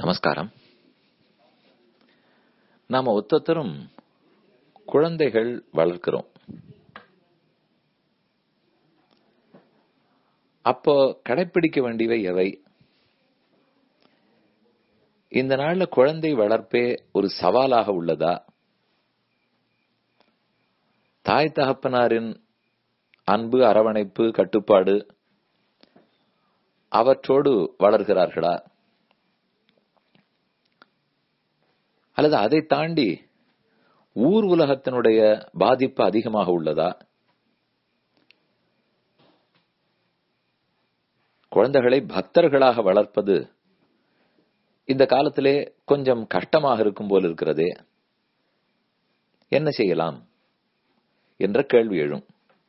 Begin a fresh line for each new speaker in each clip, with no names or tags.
நமஸ்காரம் நாம ஒத்தொத்தரும் குழந்தைகள் வளர்க்கிறோம் அப்போ கடைப்பிடிக்க வேண்டியவை எவை இந்த நாள்ல குழந்தை வளர்ப்பே ஒரு சவாலாக உள்ளதா தாய் தகப்பனாரின் அன்பு அரவணைப்பு கட்டுப்பாடு அவற்றோடு வளர்கிறார்களா அல்லது அதை தாண்டி ஊர் உலகத்தினுடைய பாதிப்பு அதிகமாக உள்ளதா குழந்தைகளை பக்தர்களாக வளர்ப்பது இந்த காலத்திலே கொஞ்சம் கஷ்டமாக இருக்கும் போல் இருக்கிறதே என்ன செய்யலாம் என்ற கேள்வி எழும்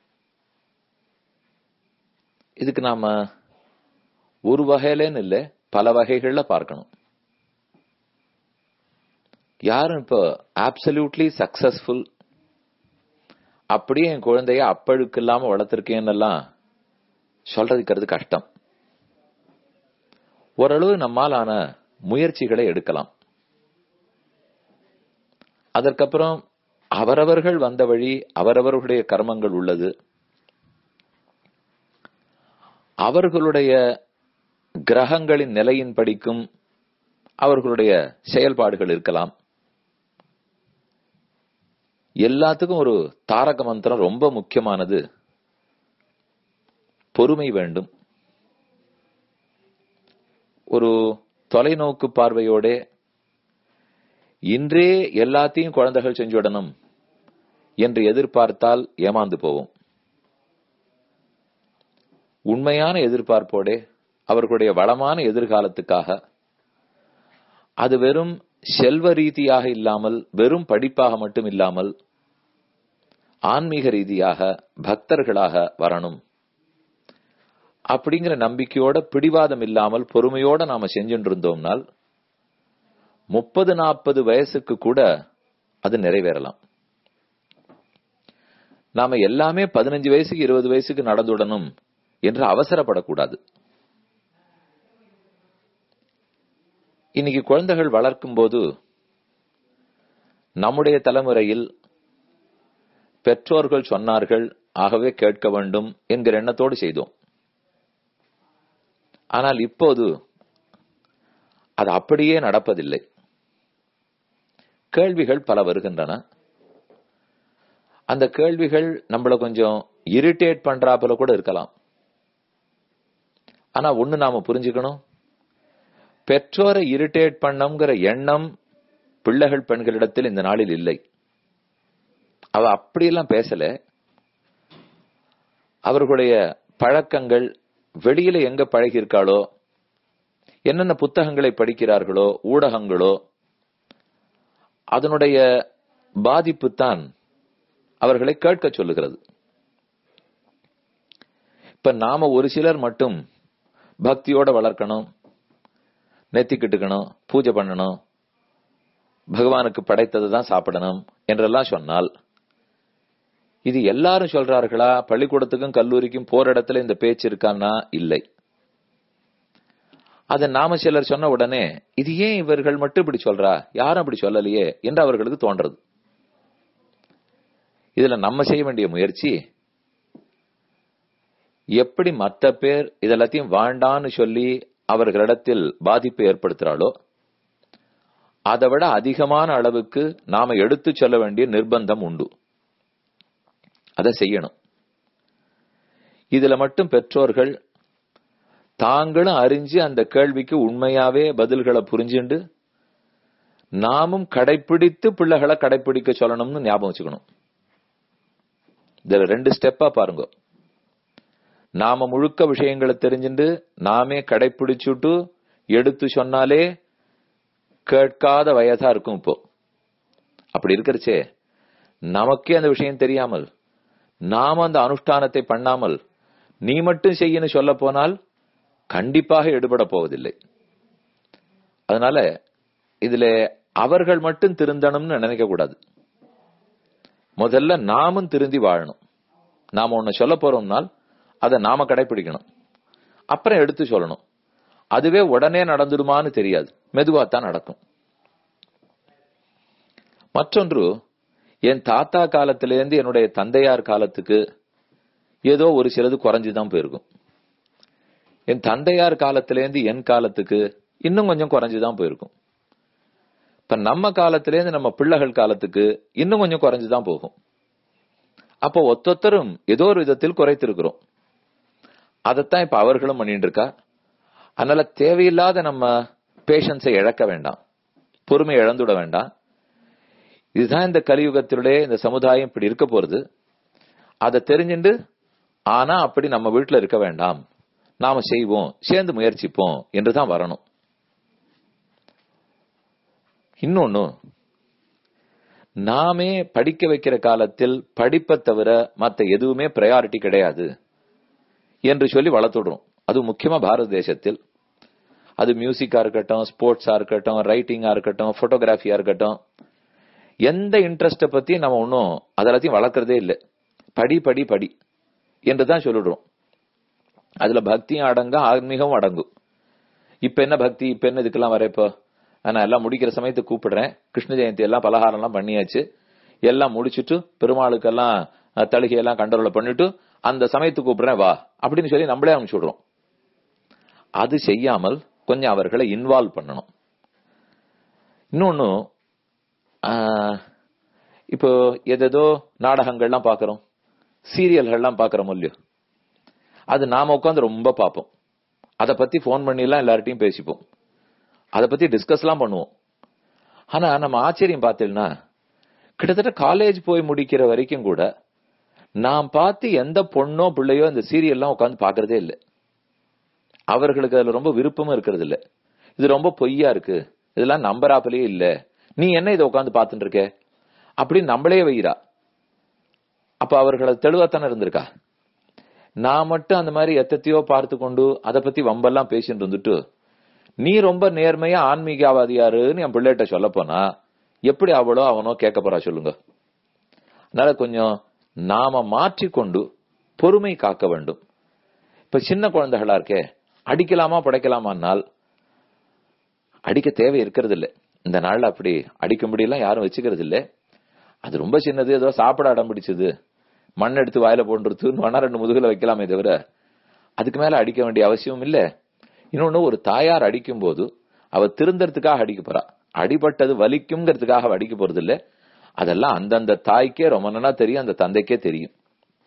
இதுக்கு நாம ஒரு வகையிலேன்னு இல்லை பல வகைகள்ல பார்க்கணும் யாரும் இப்போ ஆப்சல்யூட்லி சக்சஸ்ஃபுல் அப்படியே என் குழந்தைய அப்பழுக்கு இல்லாம வளர்த்திருக்கேன்னெல்லாம் சொல்றதுக்கிறது கஷ்டம் ஓரளவு நம்மாலான முயற்சிகளை எடுக்கலாம் அதற்கப்புறம் அவரவர்கள் வந்த வழி அவரவர்களுடைய கர்மங்கள் உள்ளது அவர்களுடைய கிரகங்களின் நிலையின் படிக்கும் அவர்களுடைய செயல்பாடுகள் இருக்கலாம் எல்லாத்துக்கும் ஒரு தாரக மந்திரம் ரொம்ப முக்கியமானது பொறுமை வேண்டும் ஒரு தொலைநோக்கு பார்வையோட இன்றே எல்லாத்தையும் குழந்தைகள் செஞ்சுடணும் என்று எதிர்பார்த்தால் ஏமாந்து போவோம் உண்மையான எதிர்பார்ப்போட அவர்களுடைய வளமான எதிர்காலத்துக்காக அது வெறும் செல்வ ரீதியாக இல்லாமல் வெறும் படிப்பாக மட்டும் இல்லாமல் ஆன்மீக ரீதியாக பக்தர்களாக வரணும் அப்படிங்கிற நம்பிக்கையோட பிடிவாதம் இல்லாமல் பொறுமையோட நாம செஞ்சுட்டு இருந்தோம்னால் முப்பது நாற்பது வயசுக்கு கூட அது நிறைவேறலாம் நாம எல்லாமே பதினஞ்சு வயசுக்கு இருபது வயசுக்கு நடந்துடணும் என்று அவசரப்படக்கூடாது இன்னைக்கு குழந்தைகள் வளர்க்கும் போது நம்முடைய தலைமுறையில் பெற்றோர்கள் சொன்னார்கள் ஆகவே கேட்க வேண்டும் என்கிற எண்ணத்தோடு செய்தோம் ஆனால் இப்போது அது அப்படியே நடப்பதில்லை கேள்விகள் பல வருகின்றன அந்த கேள்விகள் நம்மள கொஞ்சம் இரிட்டேட் பண்றாப்புல கூட இருக்கலாம் ஆனா ஒண்ணு நாம புரிஞ்சுக்கணும் பெற்றோரை இரிட்டேட் பண்ணங்கிற எண்ணம் பிள்ளைகள் பெண்களிடத்தில் இந்த நாளில் இல்லை அவ அப்படியெல்லாம் பேசல அவர்களுடைய பழக்கங்கள் வெளியில எங்க பழகி இருக்காளோ என்னென்ன புத்தகங்களை படிக்கிறார்களோ ஊடகங்களோ அதனுடைய பாதிப்பு தான் அவர்களை கேட்க சொல்லுகிறது இப்ப நாம ஒரு சிலர் மட்டும் பக்தியோட வளர்க்கணும் நெத்திக்கிட்டுக்கணும் பூஜை பண்ணணும் பகவானுக்கு படைத்தது தான் சாப்பிடணும் என்றெல்லாம் சொன்னால் இது எல்லாரும் சொல்றார்களா பள்ளிக்கூடத்துக்கும் கல்லூரிக்கும் போற இடத்துல இந்த பேச்சு இருக்கான்னா இல்லை அதை நாம சிலர் சொன்ன உடனே இது ஏன் இவர்கள் மட்டும் இப்படி சொல்றா யாரும் அப்படி சொல்லலையே என்று அவர்களுக்கு தோன்றது இதுல நம்ம செய்ய வேண்டிய முயற்சி எப்படி மற்ற பேர் இதெல்லாத்தையும் வாண்டான்னு சொல்லி அவர்களிடத்தில் பாதிப்பை ஏற்படுத்துறாளோ அதை விட அதிகமான அளவுக்கு நாம எடுத்து சொல்ல வேண்டிய நிர்பந்தம் உண்டு அதை செய்யணும் இதுல மட்டும் பெற்றோர்கள் தாங்களும் அறிஞ்சு அந்த கேள்விக்கு உண்மையாவே பதில்களை புரிஞ்சுண்டு நாமும் கடைபிடித்து பிள்ளைகளை கடைபிடிக்க சொல்லணும்னு ஞாபகம் வச்சுக்கணும் இதுல ரெண்டு ஸ்டெப்பா பாருங்க நாம முழுக்க விஷயங்களை தெரிஞ்சுட்டு நாமே கடைபிடிச்சுட்டு எடுத்து சொன்னாலே கேட்காத வயதா இருக்கும் இப்போ அப்படி இருக்கிறச்சே நமக்கே அந்த விஷயம் தெரியாமல் நாம அந்த அனுஷ்டானத்தை பண்ணாமல் நீ மட்டும் செய்யணும் சொல்ல போனால் கண்டிப்பாக எடுபட போவதில்லை அதனால இதுல அவர்கள் மட்டும் திருந்தணும்னு நினைக்க கூடாது முதல்ல நாமும் திருந்தி வாழணும் நாம ஒன்னு சொல்ல போறோம்னால் அதை நாம கடைபிடிக்கணும் அப்புறம் எடுத்து சொல்லணும் அதுவே உடனே நடந்துடுமான்னு தெரியாது மெதுவா தான் நடக்கும் மற்றொன்று என் தாத்தா காலத்திலேருந்து என்னுடைய தந்தையார் காலத்துக்கு ஏதோ ஒரு சிலது குறைஞ்சுதான் போயிருக்கும் என் தந்தையார் காலத்திலேருந்து என் காலத்துக்கு இன்னும் கொஞ்சம் குறைஞ்சுதான் போயிருக்கும் இப்ப நம்ம காலத்திலேருந்து நம்ம பிள்ளைகள் காலத்துக்கு இன்னும் கொஞ்சம் குறைஞ்சுதான் போகும் அப்போ ஒத்தொத்தரும் ஏதோ ஒரு விதத்தில் குறைத்திருக்கிறோம் அதைத்தான் இப்ப அவர்களும் பண்ணிட்டு இருக்கா அதனால தேவையில்லாத நம்ம பேஷன்ஸை இழக்க வேண்டாம் பொறுமை இழந்துட வேண்டாம் இதுதான் இந்த கலியுகத்தினுடைய இந்த சமுதாயம் இப்படி இருக்க போறது அதை தெரிஞ்சுண்டு ஆனா அப்படி நம்ம வீட்டுல இருக்க வேண்டாம் நாம செய்வோம் சேர்ந்து முயற்சிப்போம் என்றுதான் வரணும் இன்னொன்னு நாமே படிக்க வைக்கிற காலத்தில் படிப்பை தவிர மத்த எதுவுமே பிரையாரிட்டி கிடையாது என்று சொல்லி வளர்த்துடுறோம் அது முக்கியமா பாரத தேசத்தில் அது மியூசிக்கா இருக்கட்டும் ஸ்போர்ட்ஸா இருக்கட்டும் ரைட்டிங்கா இருக்கட்டும் போட்டோகிராஃபியா இருக்கட்டும் எந்த இன்ட்ரெஸ்ட பத்தி நம்ம ஒன்னும் அதெல்லாத்தையும் வளர்க்கறதே இல்லை படி படி படி என்றுதான் சொல்லிடுறோம் அதுல பக்தியும் அடங்கும் ஆன்மீகமும் அடங்கும் இப்ப என்ன பக்தி இப்ப என்ன இதுக்கெல்லாம் வர இப்போ நான் எல்லாம் முடிக்கிற சமயத்துக்கு கூப்பிடுறேன் கிருஷ்ண ஜெயந்தி எல்லாம் பலகாரம் எல்லாம் பண்ணியாச்சு எல்லாம் முடிச்சுட்டு பெருமாளுக்கெல்லாம் தழுகையெல்லாம் கண்டரோல பண்ணிட்டு அந்த சமயத்துக்கு கூப்பிடுறேன் வா அப்படின்னு சொல்லி நம்மளே அனுப்பிச்சு விடுறோம் அது செய்யாமல் கொஞ்சம் அவர்களை இன்வால்வ் பண்ணணும் இன்னொன்னு இப்போ எதேதோ நாடகங்கள்லாம் பாக்குறோம் சீரியல்கள்லாம் பாக்குறோம் இல்லையோ அது நாம உட்காந்து ரொம்ப பார்ப்போம் அதை பத்தி போன் பண்ணி எல்லாம் எல்லார்ட்டையும் பேசிப்போம் அதை பத்தி டிஸ்கஸ் எல்லாம் பண்ணுவோம் ஆனா நம்ம ஆச்சரியம் பார்த்தீங்கன்னா கிட்டத்தட்ட காலேஜ் போய் முடிக்கிற வரைக்கும் கூட நாம் பார்த்து எந்த பொண்ணோ பிள்ளையோ இந்த சீரியல்லாம் உட்காந்து பாக்குறதே இல்லை அவர்களுக்கு அதுல ரொம்ப விருப்பமும் இருக்கிறது இல்ல இது ரொம்ப பொய்யா இருக்கு இதெல்லாம் நம்பராப்பிலேயே இல்ல நீ என்ன இதை உட்காந்து பாத்துட்டு இருக்க அப்படின்னு நம்மளே வைரா அப்ப அவர்கள் தெளிவாத்தானே இருந்திருக்கா நான் மட்டும் அந்த மாதிரி எத்தத்தையோ பார்த்து கொண்டு அதை பத்தி வம்பெல்லாம் பேசிட்டு இருந்துட்டு நீ ரொம்ப நேர்மையா ஆன்மீகவாதியாருன்னு என் பிள்ளைகிட்ட சொல்ல போனா எப்படி அவளோ அவனோ கேட்க போறா சொல்லுங்க அதனால கொஞ்சம் நாம மாற்றிக்கொண்டு பொறுமை காக்க வேண்டும் இப்ப சின்ன குழந்தைகளா இருக்கே அடிக்கலாமா படைக்கலாமான்னால் அடிக்க தேவை இருக்கிறது இல்ல இந்த நாள்ல அப்படி அடிக்க முடியலாம் யாரும் வச்சுக்கிறது இல்ல அது ரொம்ப சின்னது ஏதோ சாப்பிட அடம் பிடிச்சது மண் எடுத்து வாயில போன்றது வேணா ரெண்டு முதுகுல வைக்கலாமே தவிர அதுக்கு மேல அடிக்க வேண்டிய அவசியம் இல்ல இன்னொன்னு ஒரு தாயார் அடிக்கும் போது அவ திருந்தறதுக்காக அடிக்க போறா அடிபட்டது வலிக்குங்கிறதுக்காக அவ அடிக்க போறது இல்ல அதெல்லாம் அந்தந்த தாய்க்கே ரொம்ப நல்லா தெரியும் அந்த தந்தைக்கே தெரியும்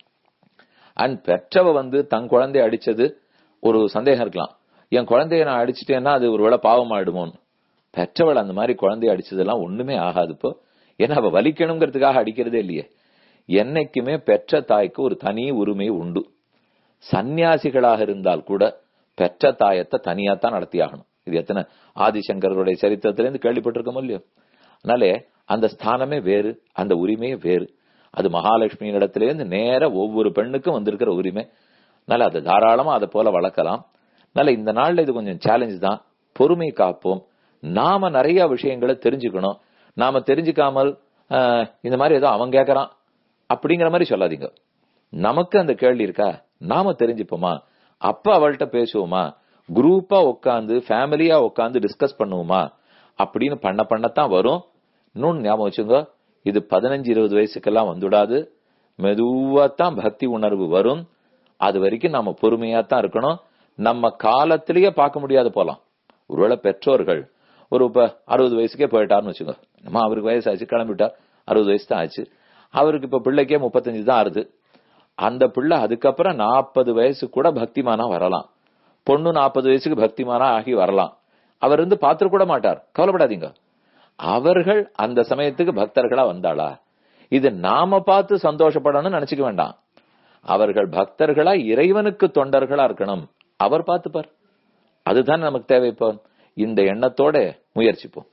அண்ட் பெற்றவ வந்து தன் குழந்தைய அடிச்சது ஒரு சந்தேகம் இருக்கலாம் என் குழந்தைய நான் அடிச்சிட்டேன்னா அது ஒருவேளை பாவமாயிடுமோன்னு பெற்றவள் அந்த மாதிரி குழந்தைய அடிச்சதெல்லாம் ஒண்ணுமே ஆகாது இப்போ ஏன்னா அவ வலிக்கணுங்கிறதுக்காக அடிக்கிறதே இல்லையே என்னைக்குமே பெற்ற தாய்க்கு ஒரு தனி உரிமை உண்டு சந்நியாசிகளாக இருந்தால் கூட பெற்ற தாயத்தை தனியா தான் நடத்தி ஆகணும் இது எத்தனை ஆதிசங்கருடைய சரித்திரத்திலேருந்து கேள்விப்பட்டிருக்கோம் இல்லையோ அதனாலே அந்த ஸ்தானமே வேறு அந்த உரிமையே வேறு அது மகாலட்சுமியின் இடத்திலேருந்து நேர ஒவ்வொரு பெண்ணுக்கும் வந்திருக்கிற உரிமை அதனால அதை தாராளமா அதை போல வளர்க்கலாம் அதனால இந்த நாள்ல இது கொஞ்சம் சேலஞ்ச் தான் பொறுமை காப்போம் நாம நிறைய விஷயங்களை தெரிஞ்சுக்கணும் நாம தெரிஞ்சுக்காமல் இந்த மாதிரி ஏதோ அவன் கேட்கறான் அப்படிங்கிற மாதிரி சொல்லாதீங்க நமக்கு அந்த கேள்வி இருக்கா நாம தெரிஞ்சுப்போமா அப்ப அவள்கிட்ட பேசுவோமா குரூப்பா உட்காந்து ஃபேமிலியா உட்காந்து டிஸ்கஸ் பண்ணுவோமா அப்படின்னு பண்ண பண்ணத்தான் வரும் இன்னொன்னு ஞாபகம் வச்சுங்க இது பதினஞ்சு இருபது வயசுக்கெல்லாம் வந்துடாது மெதுவா தான் பக்தி உணர்வு வரும் அது வரைக்கும் நம்ம பொறுமையா தான் இருக்கணும் நம்ம காலத்திலேயே பார்க்க முடியாது போலாம் ஒருவேளை பெற்றோர்கள் ஒரு இப்ப அறுபது வயசுக்கே போயிட்டாருன்னு வச்சுக்கோ நம்ம அவருக்கு வயசு ஆச்சு கிளம்பிட்டார் அறுபது வயசு தான் ஆச்சு அவருக்கு இப்ப பிள்ளைக்கே முப்பத்தஞ்சு தான் ஆறுது அந்த பிள்ளை அதுக்கப்புறம் நாற்பது வயசு கூட பக்திமானா வரலாம் பொண்ணு நாற்பது வயசுக்கு பக்திமானா ஆகி வரலாம் அவர் இருந்து பார்த்துட்டு கூட மாட்டார் கவலைப்படாதீங்க அவர்கள் அந்த சமயத்துக்கு பக்தர்களா வந்தாளா இது நாம பார்த்து சந்தோஷப்படணும்னு நினைச்சுக்க வேண்டாம் அவர்கள் பக்தர்களா இறைவனுக்கு தொண்டர்களா இருக்கணும் அவர் பார்த்துப்பார் அதுதான் நமக்கு தேவை இப்போ இந்த எண்ணத்தோட முயற்சிப்போம்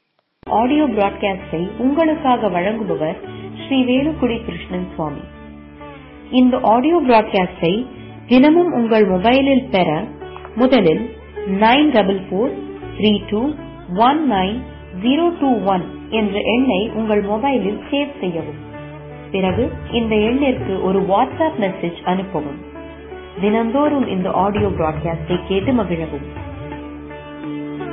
ஆடியோ பிராட்காஸ்டை உங்களுக்காக வழங்குபவர் ஸ்ரீ வேலுக்குடி கிருஷ்ணன் சுவாமி இந்த ஆடியோ பிராட்காஸ்டை தினமும் உங்கள் மொபைலில் பெற முதலில் nine double four three two one nine zero two one என்ற எண்ணை உங்கள் மொபைலில் சேவ் செய்யவும் பிறகு இந்த எண்ணிற்கு ஒரு வாட்ஸ்அப் மெசேஜ் அனுப்பவும் தினந்தோறும் இந்த ஆடியோ பிராட்காஸ்டை கேட்டு மகிழவும்